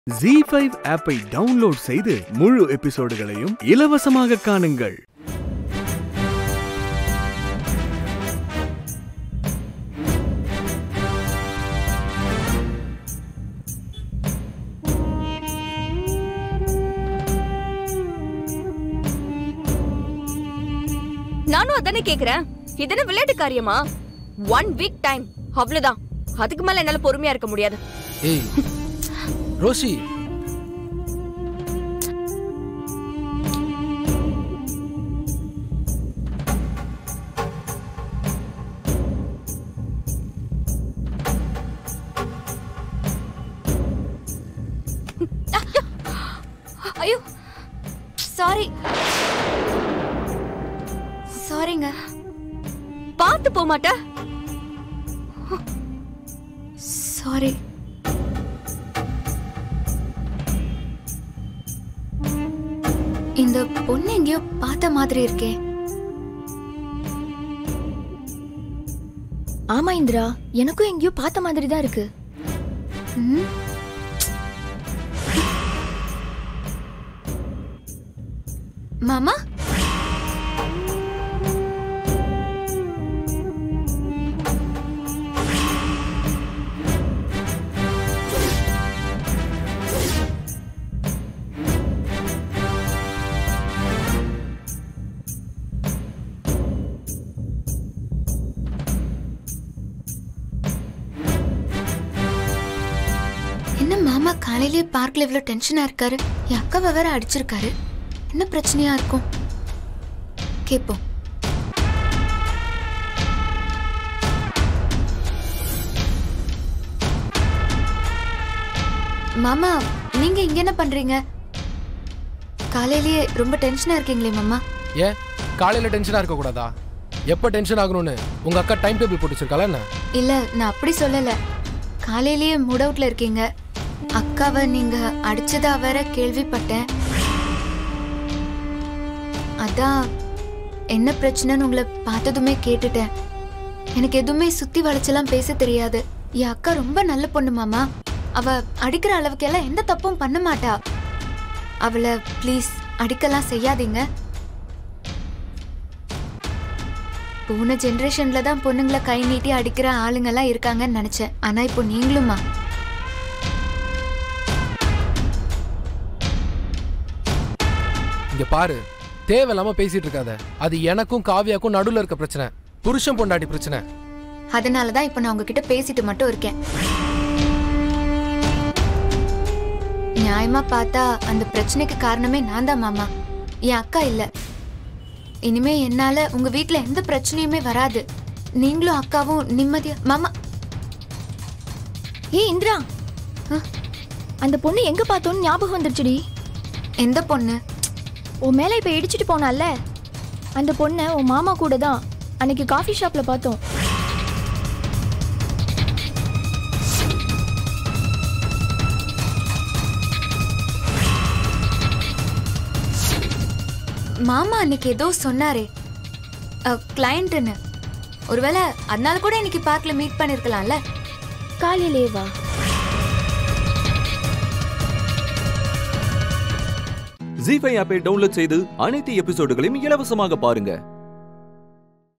G five ஆப்பை download செய்து முழு எபிசோடுகளையும் இலவசமாக காணுங்கள் நானும் அதானே கேக்குறேன் இது என்ன விளையாட்டு காரியமா ஒன் வீக் டைம் அவ்வளவுதான் அதுக்கு மேல என்னால பொறுமையா இருக்க முடியாது ஏய் ரோஷி ஐயோ சாரி சாரிங்க பார்த்து போக மாட்ட சாரி இந்த பொண்ணு எங்கேயோ பார்த்த மாதிரி இருக்கே ஆமா இந்திரா எனக்கும் எங்கேயோ பார்த்த மாதிரி தான் இருக்கு ம்? மாமா என்ன மாமா காலையிலேயே பார்க்ல இவ்வளவு டென்ஷனா இருக்காரு என் அக்காவை வேற அடிச்சிருக்காரு என்ன பிரச்சனையா இருக்கும் கேப்போம் மாமா நீங்க இங்க என்ன பண்றீங்க காலையிலேயே ரொம்ப டென்ஷனா இருக்கீங்களே மாமா ஏன் காலையில டென்ஷனா இருக்க கூடாதா எப்ப டென்ஷன் ஆகணும்னு உங்க அக்கா டைம் டேபிள் போட்டு வச்சிருக்காளா என்ன இல்ல நான் அப்படி சொல்லல காலையிலேயே மூட் அவுட்ல இருக்கீங்க அக்காவை நீங்க அடிச்சதா வேற கேள்விப்பட்டேன் அதான் என்ன பிரச்சனைன்னு உங்களை பார்த்ததுமே கேட்டுட்டேன் எனக்கு எதுவுமே சுத்தி வளைச்செல்லாம் பேச தெரியாது என் அக்கா ரொம்ப நல்ல பொண்ணு மாமா அவ அடிக்கிற அளவுக்கு எல்லாம் எந்த தப்பும் பண்ண மாட்டா அவளை ப்ளீஸ் அடிக்கலாம் செய்யாதீங்க போன ஜெனரேஷன்ல தான் பொண்ணுங்களை கை நீட்டி அடிக்கிற ஆளுங்கெல்லாம் இருக்காங்கன்னு நினைச்சேன் ஆனா இப்போ நீங்களுமா இங்க பாரு தேவையில்லாம பேசிட்டு இருக்காத அது எனக்கும் காவியாக்கும் நடுவுல இருக்க பிரச்சனை புருஷன் பொண்டாட்டி பிரச்சனை அதனால தான் இப்போ நான் உங்ககிட்ட பேசிட்டு மட்டும் இருக்கேன் நியாயமா பார்த்தா அந்த பிரச்சனைக்கு காரணமே நான் தான் மாமா என் அக்கா இல்ல இனிமே என்னால உங்க வீட்ல எந்த பிரச்சனையுமே வராது நீங்களும் அக்காவும் நிம்மதியா மாமா ஏய் இந்திரா அந்த பொண்ணு எங்க பார்த்தோன்னு ஞாபகம் வந்துருச்சுடி எந்த பொண்ணு உன் மேல இப்ப இடிச்சிட்டு போனால அந்த பொண்ணை உன் மாமா கூட தான் அன்னைக்கு காஃபி ஷாப்ல பார்த்தோம் மாமா அன்னைக்கு ஏதோ சொன்னாரே கிளையண்ட்னு ஒருவேளை அதனால கூட இன்னைக்கு பார்க்ல மீட் பண்ணிருக்கலாம்ல காலையிலே வா ஜி ஃபைவ் ஆப்பை டவுன்லோட் செய்து அனைத்து எபிசோடுகளையும் இலவசமாக பாருங்க